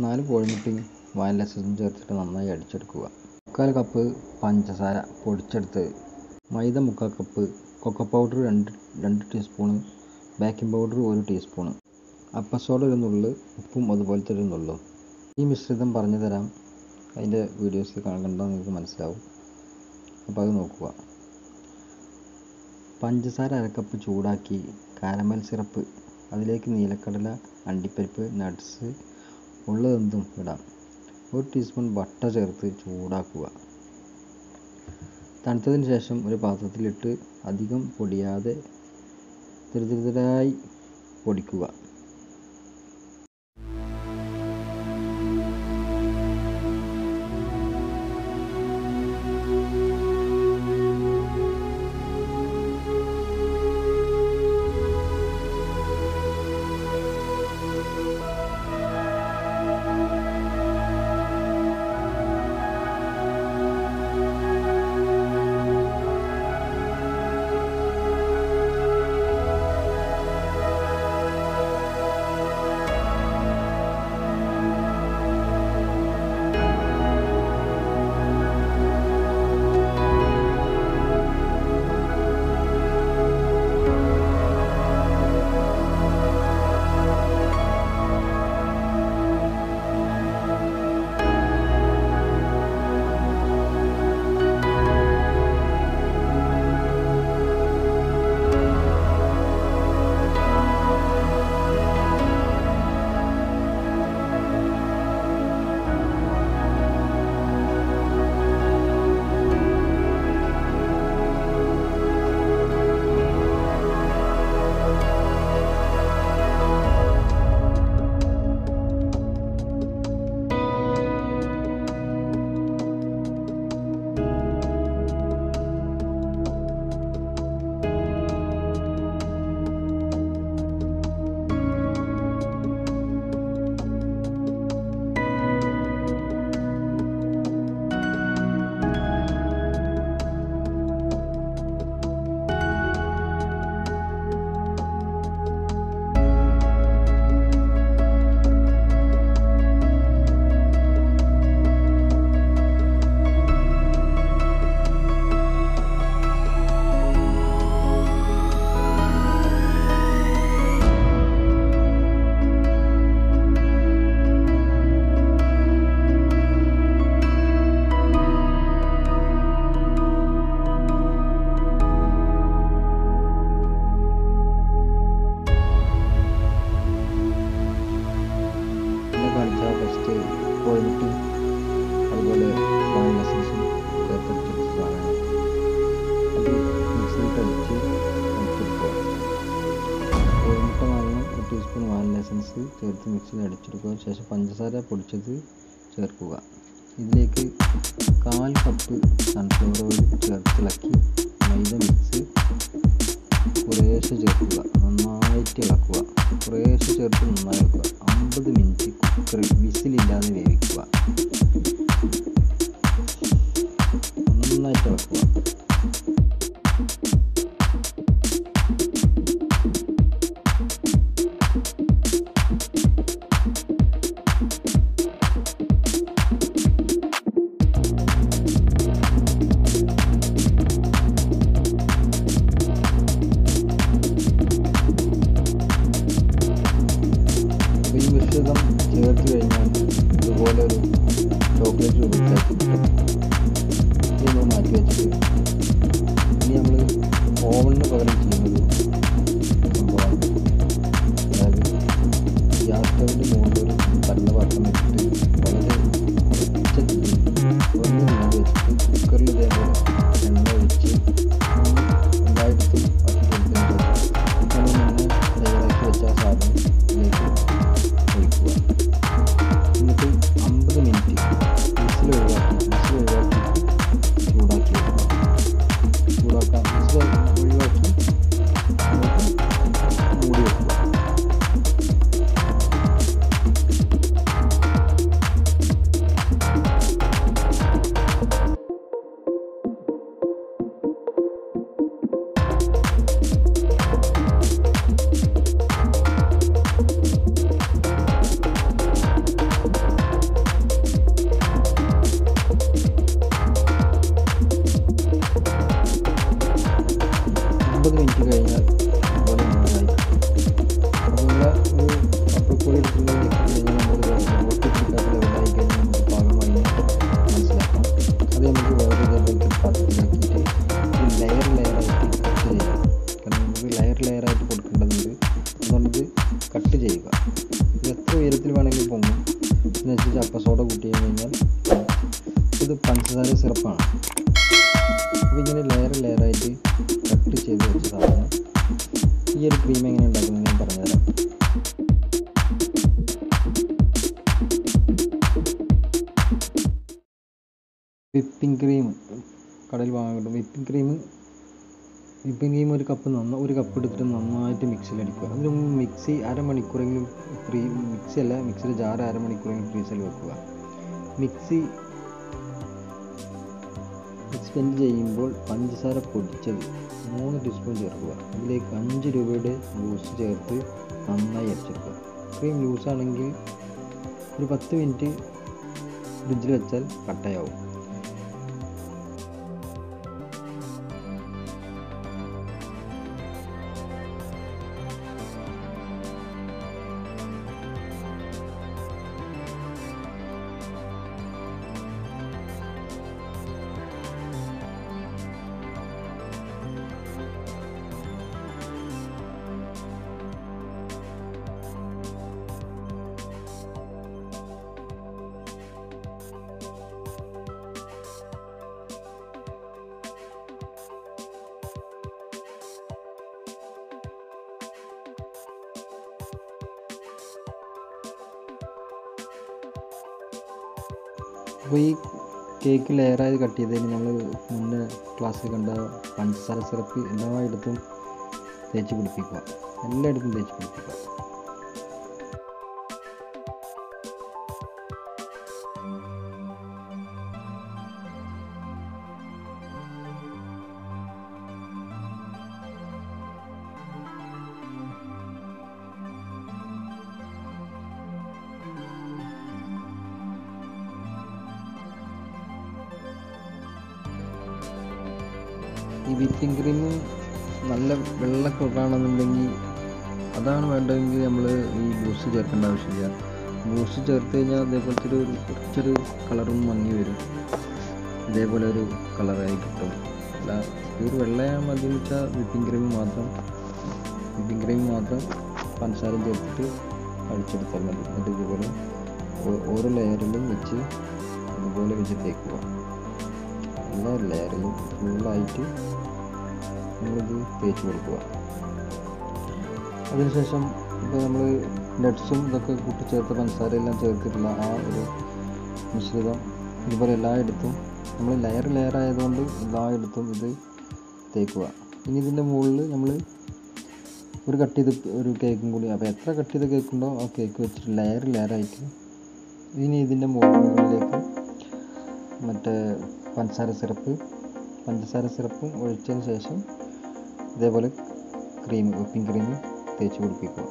നാല് കോഴിമുട്ടയും വാനില എസൻസും ചേർത്തിട്ട് നന്നായി അടിച്ചെടുക്കുക മുക്കാൽ കപ്പ് പഞ്ചസാര പൊടിച്ചെടുത്തത് മൈദ മുക്കാൽ കപ്പ് കൊക്കോ പൗഡർ രണ്ട് രണ്ട് ടീസ്പൂണ് ബേക്കിംഗ് പൗഡർ ഒരു ടീസ്പൂണ് അപ്പസോഡ ഒരു നുള്ള് ഉപ്പും അതുപോലത്തെ ഒരു നുള്ളും ഈ മിശ്രിതം പറഞ്ഞു തരാം അതിൻ്റെ വീഡിയോസ് കണ്ടാൽ നിങ്ങൾക്ക് മനസ്സിലാവും അപ്പോൾ അത് നോക്കുക പഞ്ചസാര അരക്കപ്പ് ചൂടാക്കി കാരമൽ സിറപ്പ് അതിലേക്ക് നീലക്കടല അണ്ടിപ്പരിപ്പ് നട്ട്സ് ഉള്ളതെന്തും ഇടാം ഒരു ടീസ്പൂൺ ബട്ടർ ചേർത്ത് ചൂടാക്കുക തണുത്തതിന് ശേഷം ഒരു പാത്രത്തിലിട്ട് അധികം പൊടിയാതെ തിരുതിരുതരായി പൊടിക്കുക പിന്നെ കാണിച്ചാൽ ഫസ്റ്റ് കോഴിമുട്ടും അതുപോലെ വാനില എസൻസും ചേർത്തടിച്ചെടുത്ത സാധനമാണ് അത് മിക്സിയിലിട്ട് അടിച്ച് അടിച്ചെടുക്കുക കോഴിമുട്ട നാലെണ്ണം ഒരു ടീസ്പൂൺ വാനില എസൻസ് ചേർത്ത് മിക്സിയിൽ അടിച്ചെടുക്കുക ശേഷം പഞ്ചസാര പൊടിച്ചത് ചേർക്കുക ഇതിലേക്ക് കാൽ കപ്പ് സൺഫ്ലവർ ഓയിൽ ചേർത്തിളക്കി മൈദ മിക്സ് കുറേശ്ശെ ചേർക്കുക നന്നായിട്ട് ഇളക്കുക കുറേശ്ശെ ചേർത്ത് നന്നായി ഇളക്കുക അമ്പത് മിനിറ്റ് കുക്കറിൽ വിസിലില്ലാതെ വേവിക്കുക നന്നായിട്ട് ഇളക്കുക അപ്പോൾ ഈ മിശ്രിതം ചേർത്ത് കഴിഞ്ഞാൽ ഇതുപോലെ ഒരു ചോക്ലേറ്റ് രൂപത്തിലാക്കി കിട്ടും ഇത് നമ്മൾ മാറ്റി വെച്ചിട്ട് ഇനി നമ്മൾ ഓവണിന് പകരം ചെയ്യുന്നത് സംഭവമാണ് അതായത് ഗ്യാസ് സ്റ്റവിൻ്റെ മുകളിൽ ഒരു കടല പാത്രം വെച്ചിട്ട് വളരെ കുറച്ച് തീ കുറഞ്ഞ തീ വെച്ചിട്ട് കുക്കറിൽ ഇതേപോലെ എണ്ണ ഒഴിച്ച് എല്ലായിടത്തും ആക്കി കൊടുത്തതിന് ശേഷം നമ്മൾ മുന്നേ തയ്യാറാക്കി വെച്ച ആ സാധനം ഇതിലേക്ക് ഒഴിക്കുക എന്നിട്ട് അമ്പത് മിനിറ്റ് വിസിൽ ഒഴിവാക്കി വിസിൽ ഒഴിവാക്കി ചൂടാക്കി വെക്കുക ചൂടാക്കാം വിസിൽ ഒഴിവാക്കി നമുക്ക് മൂടി വെക്കുക വന്നു ഇതിനനുസരിച്ച് അപ്പ സോഡ കൂട്ടി കഴിഞ്ഞാൽ ഇത് പഞ്ചസാര സിറപ്പാണ് അപ്പോൾ ഇങ്ങനെ ലെയർ ലെയറായിട്ട് കട്ട് ചെയ്ത് വെച്ച സാധനം ഈ ഒരു ക്രീം എങ്ങനെ ഉണ്ടാക്കുന്നത് ഞാൻ പറഞ്ഞുതരാം വിപ്പിംഗ് ക്രീം കടയിൽ വാങ്ങാൻ കിട്ടും വിപ്പിംഗ് ക്രീം വിപ്പിംഗ് ക്രീം ഒരു കപ്പ് നന്ന ഒരു കപ്പ് എടുത്തിട്ട് നന്നായിട്ട് മിക്സിയിൽ അടിക്കുക അതിന് മുമ്പ് മിക്സി അരമണിക്കൂറെങ്കിലും ഫ്രീ മിക്സി അല്ല മിക്സിയുടെ ജാർ അരമണിക്കൂറെങ്കിലും ഫ്രീസറിൽ വെക്കുക മിക്സി സ്പെൻഡ് ചെയ്യുമ്പോൾ പഞ്ചസാര പൊടിച്ചത് മൂന്ന് ടീസ്പൂൺ ചേർക്കുക അതിലേക്ക് അഞ്ച് രൂപയുടെ ബൂസ്റ്റ് ചേർത്ത് നന്നായി അരച്ചെടുക്കുക ക്രീം ലൂസാണെങ്കിൽ ഒരു പത്ത് മിനിറ്റ് ഫ്രിഡ്ജിൽ വെച്ചാൽ കട്ടയാവും അപ്പോൾ ഈ കേക്ക് ലെയറായി കട്ട് ചെയ്തതിന് നമ്മൾ മുന്നേ ക്ലാസ്സിൽ കണ്ട പഞ്ചസാര സിറപ്പ് എല്ലായിടത്തും തേച്ച് പിടിപ്പിക്കുക എല്ലായിടത്തും തേച്ച് പിടിപ്പിക്കുക ഈ വിപ്പിംഗ് ക്രീം നല്ല വെള്ള കളറാണെന്നുണ്ടെങ്കിൽ അതാണ് വേണ്ടതെങ്കിൽ നമ്മൾ ഈ ബൂസ്റ്റ് ചേർക്കേണ്ട ആവശ്യമില്ല ബൂസ്റ്റ് ചേർത്ത് കഴിഞ്ഞാൽ അതേപോലത്തെ ഒരു കുറച്ചൊരു കളറും മങ്ങി വരും ഇതേപോലെ ഒരു കളറായി കിട്ടും അല്ല ഒരു വെള്ളയാണ് മതി എന്ന് വെച്ചാൽ വിപ്പിംഗ് ക്രീം മാത്രം വിപ്പിംഗ് ക്രീം മാത്രം പഞ്ചസാര ചേർത്തിട്ട് അടിച്ചെടുത്താൽ മതി എന്നിട്ട് ഇതുപോലെ ഓ- ഓരോ ലെയറിലും വെച്ച് ഇതുപോലെ വെച്ച് തേക്കുക എല്ലാ ലെയറിലും ഫുള്ളായിട്ട് നമ്മളിത് തേച്ച് കൊടുക്കുക അതിനുശേഷം ഇപ്പോൾ നമ്മൾ നട്ട്സും ഇതൊക്കെ കൂട്ടിച്ചേർത്ത് പഞ്ചസാര എല്ലാം ചേർത്തിട്ടുള്ള ആ ഒരു മിശ്രിതം ഇതുപോലെ എല്ലായിടത്തും നമ്മൾ ലെയർ ലെയർ ആയതുകൊണ്ട് എല്ലായിടത്തും ഇത് തേക്കുക ഇനി ഇതിൻ്റെ മുകളിൽ നമ്മൾ ഒരു കട്ട് ചെയ്ത് ഒരു കേക്കും കൂടി അപ്പോൾ എത്ര കട്ട് ചെയ്ത കേക്ക് ഉണ്ടോ ആ കേക്ക് വെച്ചിട്ട് ലെയർ ലെയറായിട്ട് ഇനി ഇതിൻ്റെ മുകളിലേക്ക് മറ്റേ പഞ്ചസാര സിറപ്പ് പഞ്ചസാര സിറപ്പും ഒഴിച്ചതിന് ശേഷം ഇതേപോലെ ക്രീം വിപ്പിംഗ് ക്രീം തേച്ച് പിടിപ്പിക്കുക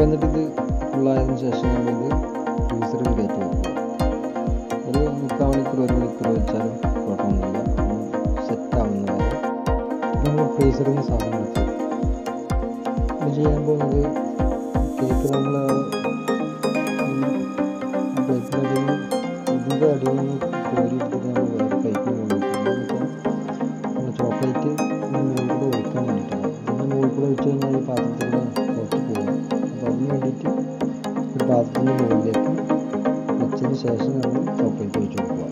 അപ്പോൾ എന്നിട്ട് ഇത് ഫുള്ളായതിനു ശേഷം നമ്മളിത് ഫ്രീസറിൽ കയറ്റി വെക്കുക ഒരു മുക്കാൽ മണിക്കൂർ ഒരു മണിക്കൂർ വെച്ചാലും കുഴപ്പമൊന്നുമില്ല സെറ്റ് ആവുന്ന വരെ നമ്മൾ ഫ്രീസറിൽ നിന്ന് സാധനം വെച്ചു ഇത് ചെയ്യാൻ പോകുന്നത് കേക്ക് നമ്മൾ പ്ലേറ്റിൻ്റെ ഇതിൻ്റെ അടിയിൽ നിന്ന് കോരി എടുത്തിട്ട് നമ്മൾ വേറെ പ്ലേറ്റിന് മുകളിൽ വെക്കും നമ്മൾ ചോക്ലേറ്റ് ഇതിന് മുകളിൽ കൂടെ ഒഴിക്കാൻ വേണ്ടിയിട്ടാണ് ഇതിൻ്റെ മുകളിൽ കൂടെ ഒഴിച്ച് കഴിഞ്ഞാൽ ഈ പാത്രത്തിലൂടെ പുറത്ത് പോകും അപ്പോൾ അതിന് വേണ്ടിയിട്ട് ഒരു പാത്രത്തിൻ്റെ മുകളിലേക്ക് വെച്ചതിന് ശേഷം നമ്മൾ ചോക്ലേറ്റ് ഒഴിച്ച് കൊടുക്കുക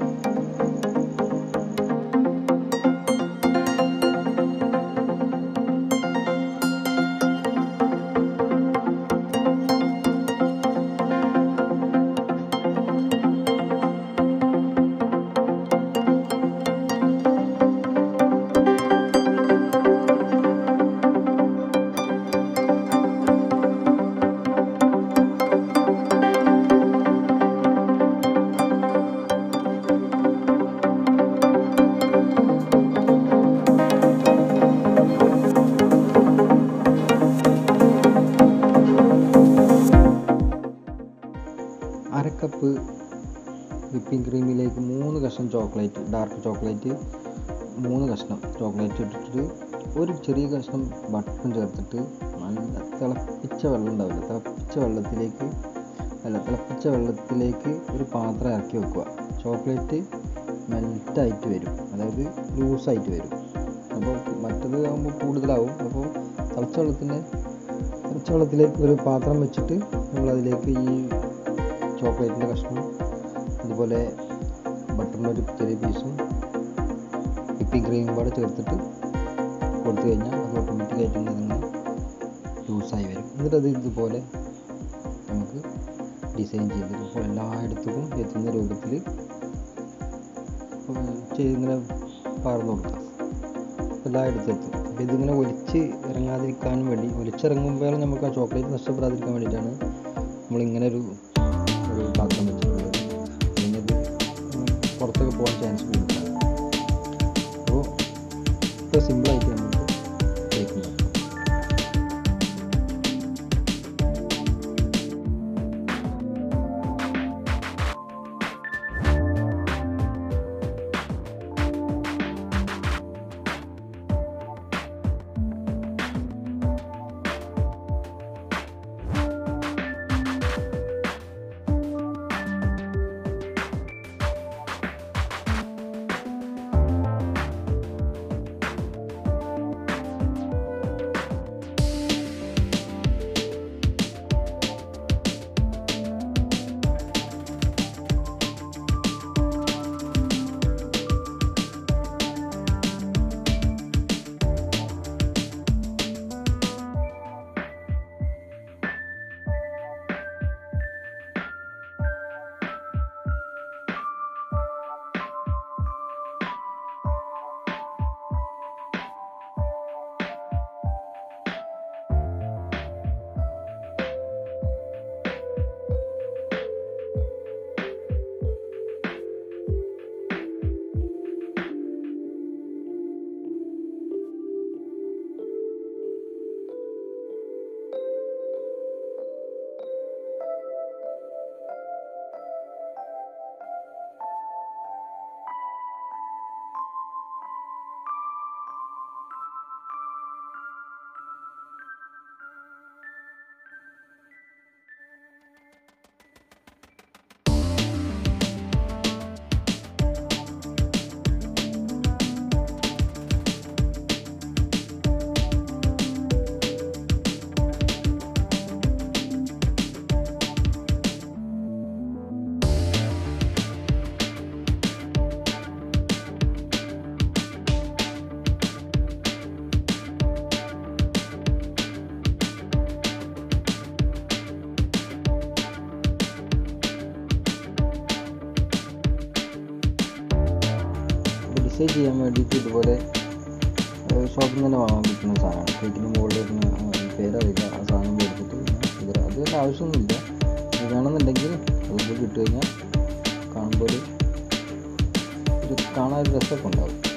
അര കപ്പ് വിപ്പിംഗ് ക്രീമിലേക്ക് മൂന്ന് കഷ്ണം ചോക്ലേറ്റ് ഡാർക്ക് ചോക്ലേറ്റ് മൂന്ന് കഷ്ണം ചോക്ലേറ്റ് ഇട്ടിട്ട് ഒരു ചെറിയ കഷ്ണം ബട്ടറും ചേർത്തിട്ട് നല്ല തിളപ്പിച്ച വെള്ളം ഉണ്ടാവില്ല തിളപ്പിച്ച വെള്ളത്തിലേക്ക് അല്ല തിളപ്പിച്ച വെള്ളത്തിലേക്ക് ഒരു പാത്രം ഇറക്കി വെക്കുക ചോക്ലേറ്റ് മെൽറ്റായിട്ട് വരും അതായത് ലൂസായിട്ട് വരും അപ്പോൾ മറ്റത് ആകുമ്പോൾ കൂടുതലാവും അപ്പോൾ തിളച്ച വെള്ളത്തിൻ്റെ തിളച്ച വെള്ളത്തിലേക്ക് ഒരു പാത്രം വെച്ചിട്ട് നമ്മളതിലേക്ക് ഈ ചോക്ലേറ്റിൻ്റെ കഷ്ണം അതുപോലെ ബട്ടറിൻ്റെ ഒരു ചെറിയ പീസും വിപ്പിംഗ് ക്രീമും കൂടെ ചേർത്തിട്ട് കൊടുത്തു കഴിഞ്ഞാൽ അത് ഓട്ടോമാറ്റിക്കായിട്ട് ഇതിങ്ങനെ ലൂസായി വരും എന്നിട്ട് അത് ഇതുപോലെ നമുക്ക് ഡിസൈൻ ചെയ്ത് അപ്പോൾ എല്ലായിടത്തും എത്തുന്ന രൂപത്തിൽ ചെയ്തിങ്ങനെ പകർന്നു കൊടുക്കാം എല്ലായിടത്തും എത്തും അപ്പോൾ ഇതിങ്ങനെ ഒലിച്ച് ഇറങ്ങാതിരിക്കാനും വേണ്ടി ഒലിച്ചിറങ്ങുമ്പോൾ നമുക്ക് ആ ചോക്ലേറ്റ് നഷ്ടപ്പെടാതിരിക്കാൻ വേണ്ടിയിട്ടാണ് നമ്മളിങ്ങനെ ഒരു ഒരു പാത്രം വെച്ചിട്ടുള്ളത് പിന്നെ ഇത് പുറത്തൊക്കെ പോകാൻ ചാൻസ് കൂടുതലാണ് അപ്പോൾ ഇപ്പോൾ സിമ്പിളായിട്ട് നമുക്ക് കേക്ക് ഉണ്ടാക്കാം ഡിസൈൻ ചെയ്യാൻ വേണ്ടിയിട്ട് ഇതുപോലെ ഷോപ്പിൽ നിന്ന് തന്നെ വാങ്ങാൻ പറ്റുന്ന സാധനമാണ് കേക്കിന് മുകളിൽ വരുന്ന ആ, പേരറിയില്ല ആ സാധനം എടുത്തിട്ട് ഇത് അത് തന്നെ ആവശ്യമൊന്നുമില്ല ഇത് വേണമെന്നുണ്ടെങ്കിൽ അതുപോലെ ഇട്ട് കഴിഞ്ഞാൽ കാണുമ്പോൾ ഒരു ഒരു കാണാൻ ഒരു രസമൊക്കെ ഉണ്ടാവും